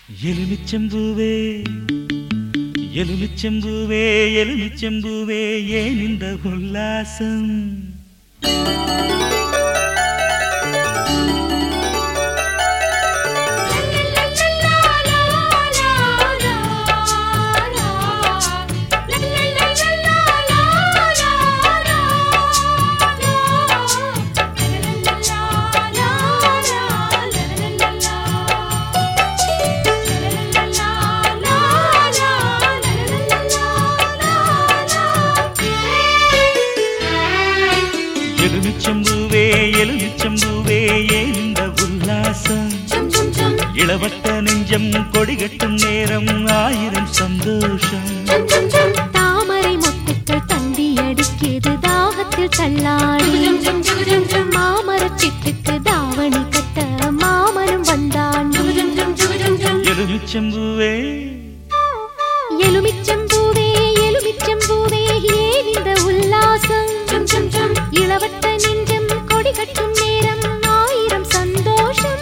எலுமிச்சம்பூவே எலுமிச்சம்பூவே எலுமிச்சம்பூவே ஏன் இந்த உல்லாசம் எலுமிச்சம்பூவே எலுமிச்சம்பூவே ஏன் இந்த உல்லாசம் இளவட்ட நெஞ்சம் கொடிகட்டும் நேரம் ஆயிரம் சந்தோஷம் தாமரை மொட்டுக்கள் தந்தி அடிக்கிது தாகத்தில் தள்ளாடி மாமரச் சிட்டுக்கு தாவணி கட்ட மாமனும் வந்தான் எலுமிச்சம்பூவே எலுமிச்சம்பூவே எலுமிச்சம்பூவே ஏன் இந்த உல்லாசம் இளவட்ட நெஞ்சம் கொடி கட்டும் நேரம் ஆயிரம் சந்தோஷம்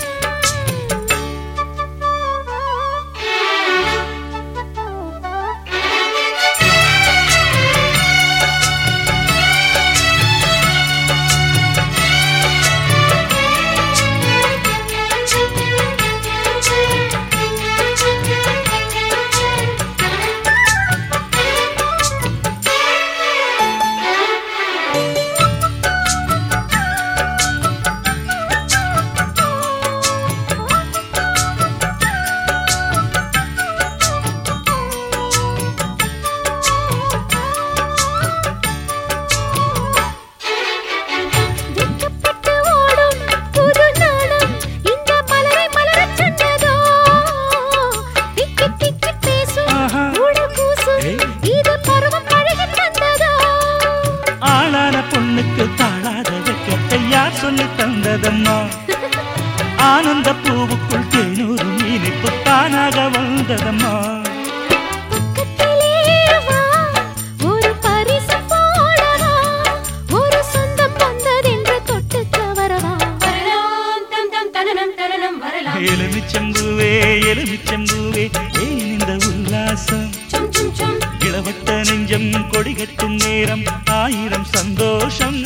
வெட்கப்பட்டு ஓடும் புது நாணம் இந்த மலரை மலரச் சொன்னதோ திக்கி திக்கி பேசும் ஆஹா. ஊடல் கூசும் ஏய். இது பருவம் பழகி வந்ததோ ஆளான பொண்ணுக்கு தாழாத வெக்கத்தை யார் சொல்லி தந்ததம்மா ஆனந்த பூவுக்குள் தேனூரும் இனிப்பு தானாக வந்ததம்மா பக்கத்திலே வா ஒரு பரிசு போடவா ஒரு சொந்தம் வந்ததென்று தொட்டு தவறவா எலுமிச்சம்பூவே எலுமிச்சம்பூவே ஏன் இந்த உல்லாசம் இளவட்ட நெஞ்சம் கொடிகட்டும் நேரம் ஆயிரம் சந்தோஷம்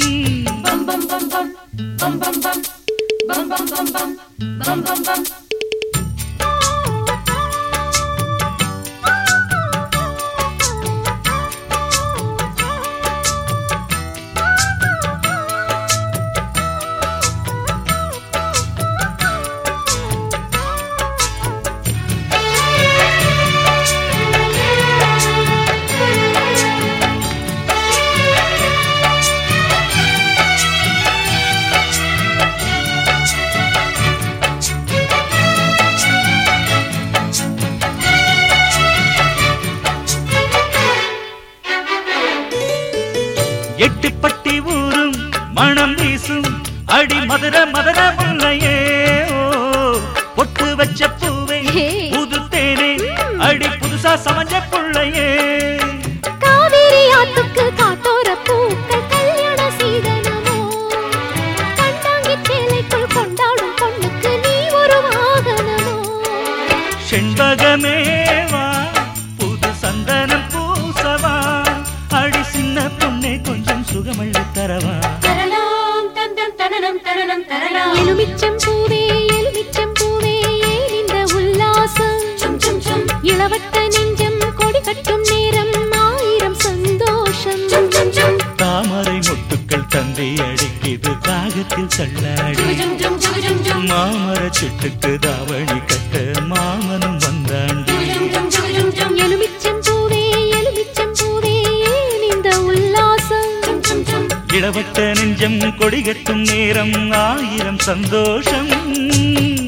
எட்டுப்பட்டி ஊரும் மணம் வீசும் அடி மதுர மதுர முல்லையே ஓ பொட்டு வச்ச பூவே ஹே. புது தேனே அடி புதுசா சமஞ்ச புள்ளையே காவேரி ஆத்துக்கு காட்டோர பூக்கள் கல்யாண சீதனமோ கண்டாங்கி சேலைக்குள் கொண்டாடும் பொண்ணுக்கு நீ ஒரு வாகனமோ செண்பகமேவா புது சந்தனம் பூசவா அடி சின்ன பொண்ணே கொஞ்சம் சுகமள்ளி தரவா எலுமிச்சம் பூவே எலுமிச்சம் பூவே ஏன் இந்த உல்லாசம் இளவட்ட நெஞ்சம் கொடி கட்டும் நேரம் ஆயிரம் சந்தோஷம் தாமரை முட்டுக்கள் தந்தை அடிக்கிது தாகத்தில் தள்ளாடி மாமர சிட்டுக்கு தாவணி கட்ட மாமனும் வந்தாண்டி எலுமிச்சம் பூவே எலுமிச்சம் பூவே ஏன் இந்த உல்லாசம் இளவட்ட நெஞ்சம் கொடிகட்டும் நேரம் ஆயிரம் சந்தோஷம்